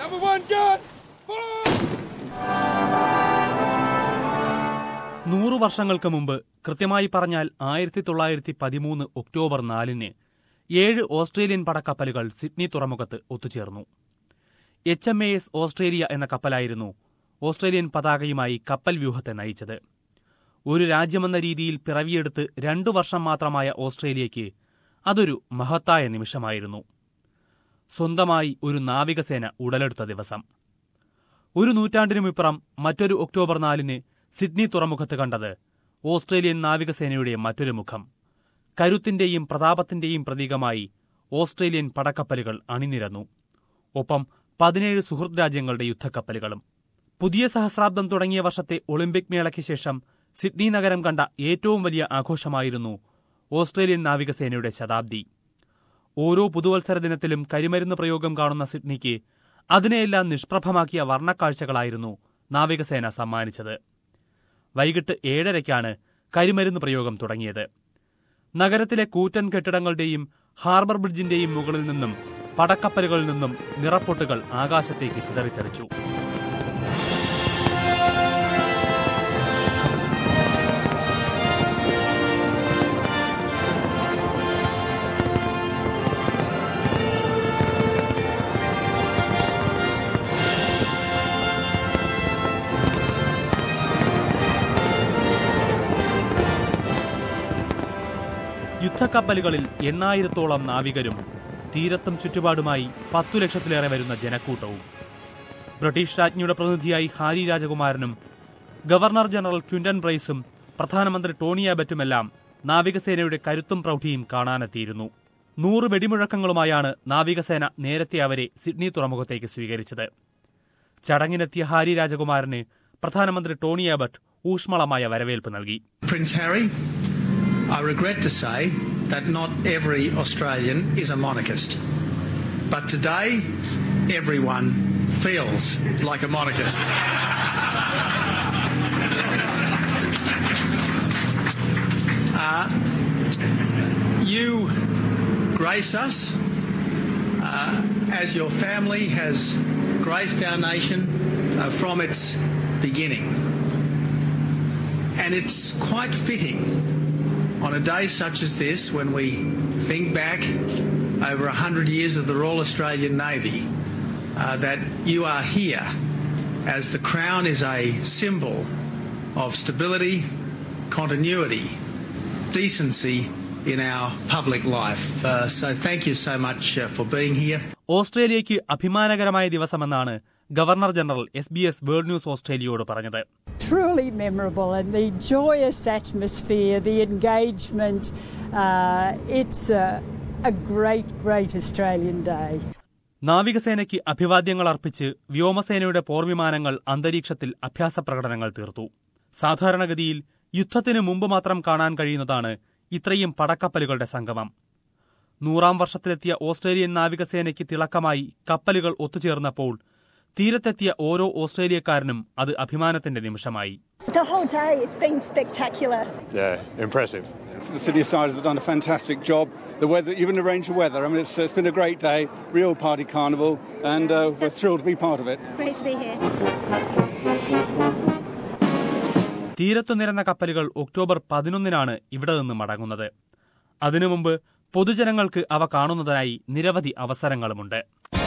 Number one gun! Fire! നൂറു വർഷങ്ങൾക്ക് മുമ്പ് കൃത്യമായി പറഞ്ഞാൽ ആയിരത്തി തൊള്ളായിരത്തി പതിമൂന്ന് ഒക്ടോബർ നാലിന് ഏഴ് ഓസ്ട്രേലിയൻ പടക്കപ്പലുകൾ സിഡ്നി തുറമുഖത്ത് ഒത്തുചേർന്നു H M A S Australia എന്ന കപ്പലായിരുന്നു ഓസ്ട്രേലിയൻ പതാകയുമായി കപ്പൽ വ്യൂഹത്തെ നയിച്ചത് ഒരു രാജ്യമെന്ന രീതിയിൽ പിറവിയെടുത്ത് രണ്ടു വർഷം മാത്രമായ ഓസ്ട്രേലിയയ്ക്ക് അതൊരു മഹത്തായ നിമിഷമായിരുന്നു സ്വന്തമായി ഒരു നാവികസേന ഉടലെടുത്ത ദിവസം ഒരു നൂറ്റാണ്ടിനുമിപ്പുറം മറ്റൊരു ഒക്ടോബർ നാലിന് സിഡ്നി തുറമുഖത്ത് കണ്ടത് ഓസ്ട്രേലിയൻ നാവികസേനയുടെ മറ്റൊരു മുഖം കരുത്തിന്റെയും പ്രതാപത്തിന്റെയും പ്രതീകമായി ഓസ്ട്രേലിയൻ പടക്കപ്പലുകൾ അണിനിരന്നു ഒപ്പം പതിനേഴ് സുഹൃത് രാജ്യങ്ങളുടെ യുദ്ധക്കപ്പലുകളും പുതിയ സഹസ്രാബ്ദം തുടങ്ങിയ വർഷത്തെ ഒളിമ്പിക് മേളയ്ക്ക് ശേഷം സിഡ്നി നഗരം കണ്ട ഏറ്റവും വലിയ ആഘോഷമായിരുന്നു ഓസ്ട്രേലിയൻ നാവികസേനയുടെ ശതാബ്ദി ഓരോ പുതുവത്സര ദിനത്തിലും കരിമരുന്ന് പ്രയോഗം കാണുന്ന സിഡ്നിക്ക് അതിനെയെല്ലാം നിഷ്പ്രഭമാക്കിയ വർണ്ണക്കാഴ്ചകളായിരുന്നു നാവികസേന സമ്മാനിച്ചത് വൈകിട്ട് ഏഴരയ്ക്കാണ് കരിമരുന്ന് പ്രയോഗം തുടങ്ങിയത് നഗരത്തിലെ കൂറ്റൻ കെട്ടിടങ്ങളുടെയും ഹാർബർ ബ്രിഡ്ജിന്റെയും മുകളിൽ നിന്നും പടക്കപ്പലുകളിൽ നിന്നും നിറപ്പൊട്ടുകൾ ആകാശത്തേക്ക് ചിതറിത്തെറിച്ചു യുദ്ധക്കപ്പലുകളിൽ എണ്ണായിരത്തോളം നാവികരും തീരത്തും ചുറ്റുപാടുമായി പത്തു ലക്ഷത്തിലേറെ വരുന്ന ജനക്കൂട്ടവും ബ്രിട്ടീഷ് രാജ്ഞിയുടെ പ്രതിനിധിയായി ഹാരി രാജകുമാരനും ഗവർണർ ജനറൽ ക്വിന്റൻ ബ്രൈസും പ്രധാനമന്ത്രി ടോണി അബറ്റുമെല്ലാം നാവികസേനയുടെ കരുത്തും പ്രൗഢിയും കാണാനെത്തിയിരുന്നു നൂറ് വെടിമുഴക്കങ്ങളുമായാണ് നാവികസേന നേരത്തെ അവരെ സിഡ്നി തുറമുഖത്തേക്ക് സ്വീകരിച്ചത് ചടങ്ങിനെത്തിയ ഹാരി രാജകുമാരന് പ്രധാനമന്ത്രി ടോണി അബട്ട് ഊഷ്മളമായ വരവേൽപ്പ് നൽകി Prince Harry, I regret to say that not every Australian is a monarchist. But today, everyone feels like a monarchist. Uh, you grace us uh, as your family has graced our nation uh, from its beginning. And it's quite fitting on a day such as this, when we think back over 100 years of the Royal Australian Navy, uh, that you are here as the Crown is a symbol of stability, continuity, decency in our public life. Uh, so thank you so much uh, for being here. ഓസ്ട്രേലിയയ്ക്ക് അഭിമാനകരമായ ദിവസമെന്നാണ് governor general S B S world news ഓസ്ട്രേലിയയോട് പറഞ്ഞത് truly memorable and the joyous atmosphere, the engagement. Uh, it's a, a great, great Australian day. നാവികസേനയ്ക്ക് അഭിവാദ്യങ്ങൾ അർപ്പിച്ച് വ്യോമസേനയുടെ പോർവിമാനങ്ങൾ അന്തരീക്ഷത്തിൽ അഭ്യാസ പ്രകടനങ്ങൾ തീർത്തു സാധാരണഗതിയിൽ യുദ്ധത്തിന് മുമ്പ് മാത്രം കാണാൻ കഴിയുന്നതാണ് ഇത്രയും പടക്കപ്പലുകളുടെ സംഗമം നൂറാം വർഷത്തിലെത്തിയ ഓസ്ട്രേലിയൻ നാവികസേനയ്ക്ക് തിളക്കമായി കപ്പലുകൾ ഒത്തുചേർന്നപ്പോൾ തീരത്തെത്തിയ ഓരോ ഓസ്ട്രേലിയക്കാരനും അത് അഭിമാനത്തിന്റെ നിമിഷമായി The whole day, it's been spectacular. Yeah, impressive. The city of Siders have done a fantastic job. The weather, even arranged the weather. I mean, it's, it's been a great day, real party carnival, and uh, we're thrilled to be part of it. Great to be here. തീരത്തു നിരന്ന കപ്പലുകൾ October പതിനൊന്നിനാണ് ഇവിടെ നിന്ന് മടങ്ങുന്നത് അതിനു മുമ്പ് പൊതുജനങ്ങൾക്ക് അവ കാണുന്നതിനായി നിരവധി അവസരങ്ങളുമുണ്ട്